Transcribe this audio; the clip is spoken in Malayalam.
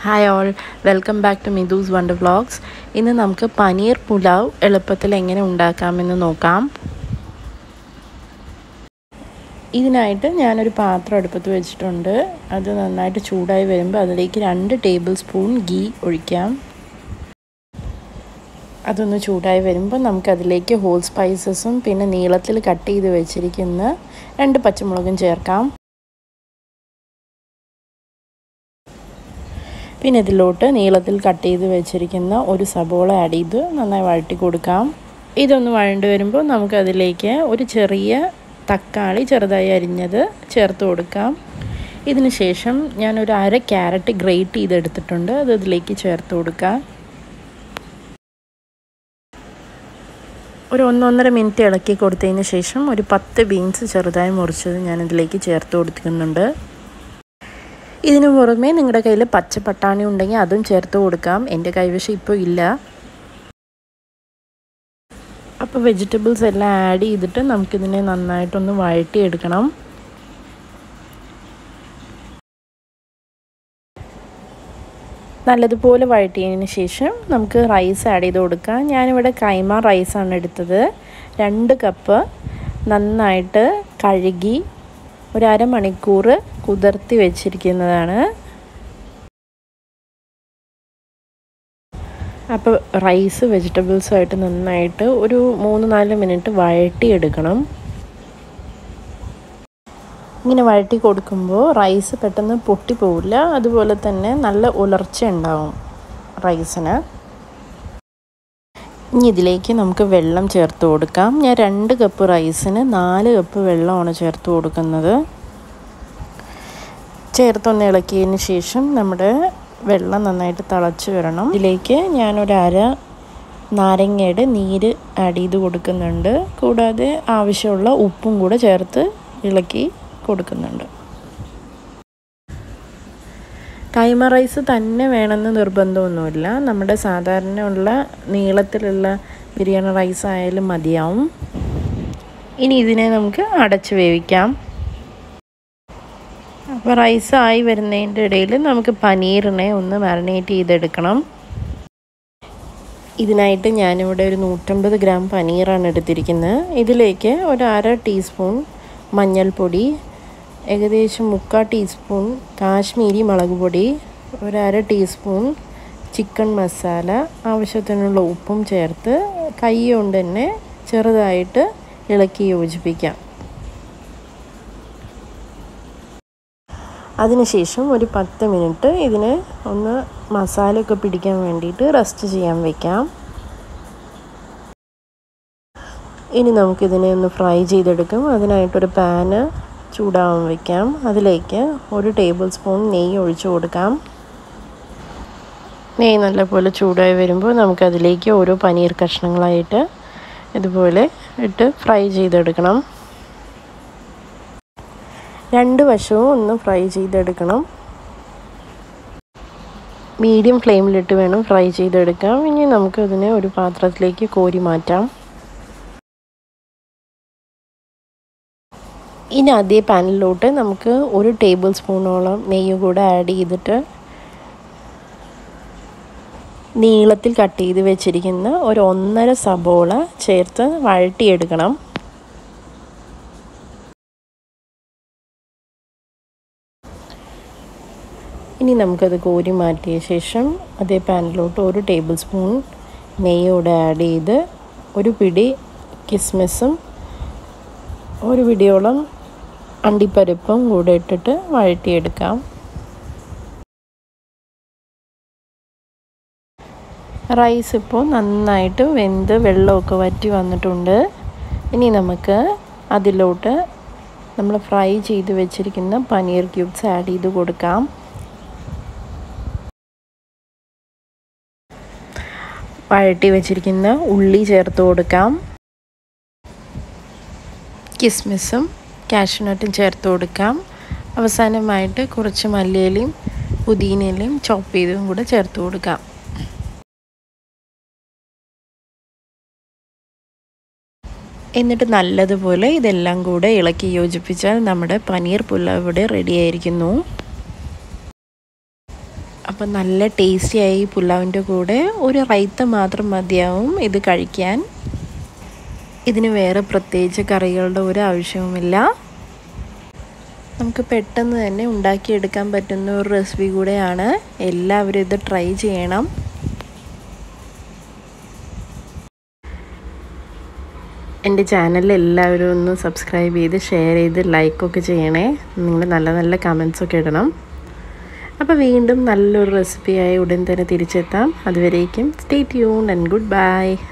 hi all welcome back to Mithu's wonder vlogs ഇന്ന് നമുക്ക് പനീർ പുലാവ് എളുപ്പത്തിൽ എങ്ങനെ ഉണ്ടാക്കാമെന്ന് നോക്കാം ഇതിനായിട്ട് ഞാനൊരു പാത്രം അടുപ്പത്ത് വെച്ചിട്ടുണ്ട് അത് നന്നായിട്ട് ചൂടായി വരുമ്പോൾ അതിലേക്ക് രണ്ട് ടേബിൾ സ്പൂൺ ഗീ ഒഴിക്കാം അതൊന്ന് ചൂടായി വരുമ്പോൾ നമുക്കതിലേക്ക് ഹോൾ സ്പൈസസും പിന്നെ നീളത്തിൽ കട്ട് ചെയ്ത് വെച്ചിരിക്കുന്ന രണ്ട് പച്ചമുളകും ചേർക്കാം പിന്നെ ഇതിലോട്ട് നീളത്തിൽ കട്ട് ചെയ്ത് വെച്ചിരിക്കുന്ന ഒരു സബോള ആഡ് ചെയ്ത് നന്നായി വഴറ്റി കൊടുക്കാം ഇതൊന്ന് വഴണ്ട് വരുമ്പോൾ നമുക്കതിലേക്ക് ഒരു ചെറിയ തക്കാളി ചെറുതായി അരിഞ്ഞത് ചേർത്ത് കൊടുക്കാം ഇതിന് ശേഷം ഞാനൊരു അര ക്യാരറ്റ് ഗ്രേറ്റ് ചെയ്തെടുത്തിട്ടുണ്ട് അത് ഇതിലേക്ക് ചേർത്ത് കൊടുക്കാം ഒരു ഒന്നൊന്നര മിനിറ്റ് ഇളക്കി കൊടുത്തതിന് ശേഷം ഒരു പത്ത് ബീൻസ് ചെറുതായി മുറിച്ചത് ഞാൻ ഇതിലേക്ക് ചേർത്ത് കൊടുക്കുന്നുണ്ട് ഇതിനു പുറമെ നിങ്ങളുടെ കയ്യിൽ പച്ച പട്ടാണി ഉണ്ടെങ്കിൽ അതും ചേർത്ത് കൊടുക്കാം എൻ്റെ കൈവശം ഇപ്പോൾ ഇല്ല അപ്പോൾ വെജിറ്റബിൾസ് എല്ലാം ആഡ് ചെയ്തിട്ട് നമുക്കിതിനെ നന്നായിട്ടൊന്ന് വഴറ്റിയെടുക്കണം നല്ലതുപോലെ വഴറ്റിയതിന് ശേഷം നമുക്ക് റൈസ് ആഡ് ചെയ്ത് കൊടുക്കാം ഞാനിവിടെ കൈമ റൈസാണ് എടുത്തത് രണ്ട് കപ്പ് നന്നായിട്ട് കഴുകി ഒരു അരമണിക്കൂർ കുതിർത്തി വെച്ചിരിക്കുന്നതാണ് അപ്പോൾ റൈസ് വെജിറ്റബിൾസുമായിട്ട് നന്നായിട്ട് ഒരു മൂന്ന് നാല് മിനിറ്റ് വഴട്ടിയെടുക്കണം ഇങ്ങനെ വഴട്ടി കൊടുക്കുമ്പോൾ റൈസ് പെട്ടെന്ന് പൊട്ടിപ്പോവില്ല അതുപോലെ തന്നെ നല്ല ഉലർച്ച ഉണ്ടാവും റൈസിന് ഇനി ഇതിലേക്ക് നമുക്ക് വെള്ളം ചേർത്ത് കൊടുക്കാം ഞാൻ രണ്ട് കപ്പ് റൈസിന് നാല് കപ്പ് വെള്ളമാണ് ചേർത്ത് കൊടുക്കുന്നത് ചേർത്തൊന്ന് ഇളക്കിയതിന് ശേഷം നമ്മുടെ വെള്ളം നന്നായിട്ട് തിളച്ച് വരണം ഇതിലേക്ക് ഞാനൊരു അര നാരങ്ങയുടെ നീര് ആഡ് ചെയ്ത് കൊടുക്കുന്നുണ്ട് കൂടാതെ ആവശ്യമുള്ള ഉപ്പും കൂടെ ചേർത്ത് ഇളക്കി കൊടുക്കുന്നുണ്ട് കൈമ റൈസ് തന്നെ വേണമെന്ന് നിർബന്ധമൊന്നുമില്ല നമ്മുടെ സാധാരണ ഉള്ള നീളത്തിലുള്ള ബിരിയാണി റൈസ് ആയാലും മതിയാവും ഇനി ഇതിനെ നമുക്ക് അടച്ച് വേവിക്കാം അപ്പോൾ റൈസ് ആയി വരുന്നതിൻ്റെ ഇടയിൽ നമുക്ക് പനീറിനെ ഒന്ന് മാറിനേറ്റ് ചെയ്തെടുക്കണം ഇതിനായിട്ട് ഞാനിവിടെ ഒരു നൂറ്റമ്പത് ഗ്രാം പനീറാണ് എടുത്തിരിക്കുന്നത് ഇതിലേക്ക് ഒരു അര ടീസ്പൂൺ മഞ്ഞൾപ്പൊടി ഏകദേശം മുക്കാൽ ടീസ്പൂൺ കാശ്മീരി മുളക് പൊടി ഒരു അര ടീസ്പൂൺ ചിക്കൻ മസാല ആവശ്യത്തിനുള്ള ഉപ്പും ചേർത്ത് കൈ കൊണ്ട് തന്നെ ചെറുതായിട്ട് ഇളക്കി യോജിപ്പിക്കാം അതിനുശേഷം ഒരു പത്ത് മിനിറ്റ് ഇതിന് ഒന്ന് മസാലയൊക്കെ പിടിക്കാൻ വേണ്ടിയിട്ട് റെസ്റ്റ് ചെയ്യാൻ വെക്കാം ഇനി നമുക്കിതിനെ ഒന്ന് ഫ്രൈ ചെയ്തെടുക്കാം അതിനായിട്ടൊരു പാന് ചൂടാവാൻ വയ്ക്കാം അതിലേക്ക് ഒരു ടേബിൾ സ്പൂൺ നെയ്യ് ഒഴിച്ചു കൊടുക്കാം നെയ്യ് നല്ലപോലെ ചൂടായി വരുമ്പോൾ നമുക്കതിലേക്ക് ഓരോ പനീർ കഷ്ണങ്ങളായിട്ട് ഇതുപോലെ ഇട്ട് ഫ്രൈ ചെയ്തെടുക്കണം രണ്ട് വശവും ഒന്ന് ഫ്രൈ ചെയ്തെടുക്കണം മീഡിയം ഫ്ലെയിമിലിട്ട് വേണം ഫ്രൈ ചെയ്തെടുക്കാം ഇനി നമുക്കതിനെ ഒരു പാത്രത്തിലേക്ക് കോരി മാറ്റാം ഇനി അതേ പാനിലോട്ട് നമുക്ക് ഒരു ടേബിൾ സ്പൂണോളം നെയ്യ് കൂടെ ആഡ് ചെയ്തിട്ട് നീളത്തിൽ കട്ട് ചെയ്ത് വെച്ചിരിക്കുന്ന ഒരു ഒന്നര സബോള ചേർത്ത് വഴട്ടിയെടുക്കണം ഇനി നമുക്കത് കോരി മാറ്റിയ ശേഷം അതേ പാനിലോട്ട് ഒരു ടേബിൾ സ്പൂൺ നെയ്യോടെ ആഡ് ചെയ്ത് ഒരു പിടി കിസ്മിസും ഒരു പിടിയോളം അണ്ടിപ്പരിപ്പും കൂടെ ഇട്ടിട്ട് വഴറ്റിയെടുക്കാം റൈസ് ഇപ്പോൾ നന്നായിട്ട് വെന്ത് വെള്ളമൊക്കെ വറ്റി വന്നിട്ടുണ്ട് ഇനി നമുക്ക് അതിലോട്ട് നമ്മൾ ഫ്രൈ ചെയ്ത് വെച്ചിരിക്കുന്ന പനീർ ക്യൂബ്സ് ആഡ് ചെയ്ത് കൊടുക്കാം വഴറ്റി വെച്ചിരിക്കുന്ന ഉള്ളി ചേർത്ത് കൊടുക്കാം കിസ്മിസും കാഷ്നട്ടും ചേർത്ത് കൊടുക്കാം അവസാനമായിട്ട് കുറച്ച് മല്ലിയിലയും പുതിനയിലയും ചോപ്പ് ചെയ്തതും കൂടെ ചേർത്ത് കൊടുക്കാം എന്നിട്ട് നല്ലതുപോലെ ഇതെല്ലാം കൂടെ ഇളക്കി യോജിപ്പിച്ചാൽ നമ്മുടെ പനീർ പുലാവ് ഇവിടെ റെഡി ആയിരിക്കുന്നു അപ്പം നല്ല ടേസ്റ്റിയായി ഈ പുലാവിൻ്റെ കൂടെ ഒരു റൈത്ത മാത്രം മതിയാവും ഇത് കഴിക്കാൻ ഇതിന് വേറെ പ്രത്യേകിച്ച് കറികളുടെ ഒരു ആവശ്യവുമില്ല നമുക്ക് പെട്ടെന്ന് തന്നെ ഉണ്ടാക്കിയെടുക്കാൻ പറ്റുന്ന ഒരു റെസിപ്പി കൂടെയാണ് എല്ലാവരും ഇത് ട്രൈ ചെയ്യണം എൻ്റെ ചാനൽ എല്ലാവരും ഒന്ന് സബ്സ്ക്രൈബ് ചെയ്ത് ഷെയർ ചെയ്ത് ലൈക്കൊക്കെ ചെയ്യണേ നിങ്ങൾ നല്ല നല്ല കമൻസൊക്കെ ഇടണം അപ്പോൾ വീണ്ടും നല്ലൊരു റെസിപ്പിയായി ഉടൻ തന്നെ തിരിച്ചെത്താം അതുവരേക്കും stay tune and good by